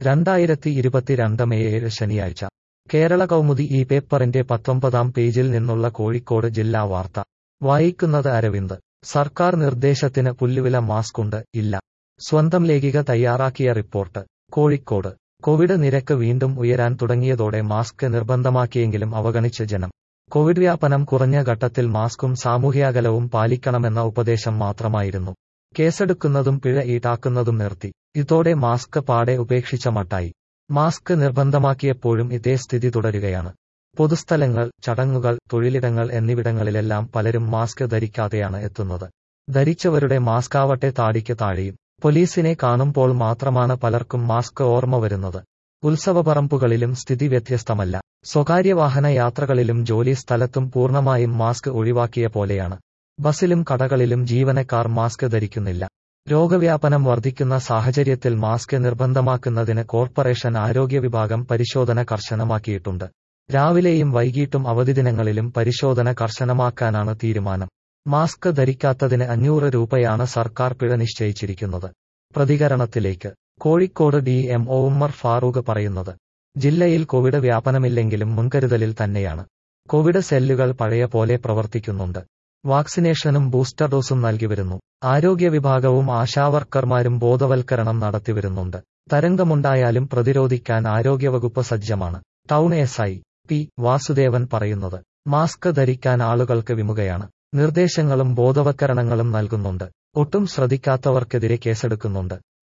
രണ്ടായിരത്തി ഇരുപത്തിരണ്ട് മെയ് ഏഴ് ശനിയാഴ്ച കേരള കൗമുദി ഈ പേപ്പറിന്റെ പത്തൊമ്പതാം പേജിൽ നിന്നുള്ള കോഴിക്കോട് ജില്ലാ വാർത്ത വായിക്കുന്നത് അരവിന്ദ് സർക്കാർ നിർദ്ദേശത്തിന് പുല്ലുവില മാസ്കുണ്ട് ഇല്ല സ്വന്തം ലേഖിക തയ്യാറാക്കിയ റിപ്പോർട്ട് കോഴിക്കോട് കോവിഡ് നിരക്ക് വീണ്ടും ഉയരാൻ തുടങ്ങിയതോടെ മാസ്ക് നിർബന്ധമാക്കിയെങ്കിലും അവഗണിച്ച് ജനം കോവിഡ് വ്യാപനം കുറഞ്ഞ ഘട്ടത്തിൽ മാസ്കും സാമൂഹ്യാകലവും പാലിക്കണമെന്ന ഉപദേശം മാത്രമായിരുന്നു കേസെടുക്കുന്നതും പിഴ ഈടാക്കുന്നതും നിർത്തി ഇതോടെ മാസ്ക് പാടെ ഉപേക്ഷിച്ച മട്ടായി മാസ്ക് നിർബന്ധമാക്കിയപ്പോഴും ഇതേ സ്ഥിതി തുടരുകയാണ് പൊതുസ്ഥലങ്ങൾ ചടങ്ങുകൾ തൊഴിലിടങ്ങൾ എന്നിവിടങ്ങളിലെല്ലാം പലരും മാസ്ക് ധരിക്കാതെയാണ് എത്തുന്നത് ധരിച്ചവരുടെ മാസ്കാവട്ടെ താടിക്ക് താഴെയും പോലീസിനെ കാണുമ്പോൾ മാത്രമാണ് പലർക്കും മാസ്ക് ഓർമ്മ വരുന്നത് ഉത്സവപറമ്പുകളിലും സ്ഥിതി വ്യത്യസ്തമല്ല സ്വകാര്യ വാഹന യാത്രകളിലും ജോലി സ്ഥലത്തും പൂർണ്ണമായും മാസ്ക് ഒഴിവാക്കിയ പോലെയാണ് ബസിലും കടകളിലും ജീവനക്കാർ മാസ്ക് ധരിക്കുന്നില്ല രോഗവ്യാപനം വർദ്ധിക്കുന്ന സാഹചര്യത്തിൽ മാസ്ക് നിർബന്ധമാക്കുന്നതിന് കോർപ്പറേഷൻ ആരോഗ്യ വിഭാഗം പരിശോധന കർശനമാക്കിയിട്ടുണ്ട് രാവിലെയും വൈകിട്ടും അവധിദിനങ്ങളിലും പരിശോധന കർശനമാക്കാനാണ് തീരുമാനം മാസ്ക് ധരിക്കാത്തതിന് അഞ്ഞൂറ് രൂപയാണ് സർക്കാർ പിഴ നിശ്ചയിച്ചിരിക്കുന്നത് പ്രതികരണത്തിലേക്ക് Kozhikode D M O Ummer Farooq പറയുന്നത് ജില്ലയിൽ കോവിഡ് വ്യാപനമില്ലെങ്കിലും മുൻകരുതലിൽ തന്നെയാണ് കോവിഡ് സെല്ലുകൾ പഴയ പോലെ പ്രവർത്തിക്കുന്നുണ്ട് വാക്സിനേഷനും ബൂസ്റ്റർ ഡോസും നൽകി വരുന്നു ആരോഗ്യ വിഭാഗവും ആശാവർക്കർമാരും ബോധവൽക്കരണം നടത്തിവരുന്നുണ്ട് തരംഗമുണ്ടായാലും പ്രതിരോധിക്കാൻ ആരോഗ്യവകുപ്പ് സജ്ജമാണ് town S I P Vasudevan പറയുന്നത് മാസ്ക് ധരിക്കാൻ ആളുകൾക്ക് വിമുഖയാണ് നിർദ്ദേശങ്ങളും ബോധവൽക്കരണങ്ങളും നൽകുന്നുണ്ട് ഒട്ടും ശ്രദ്ധിക്കാത്തവർക്കെതിരെ കേസെടുക്കുന്നുണ്ട്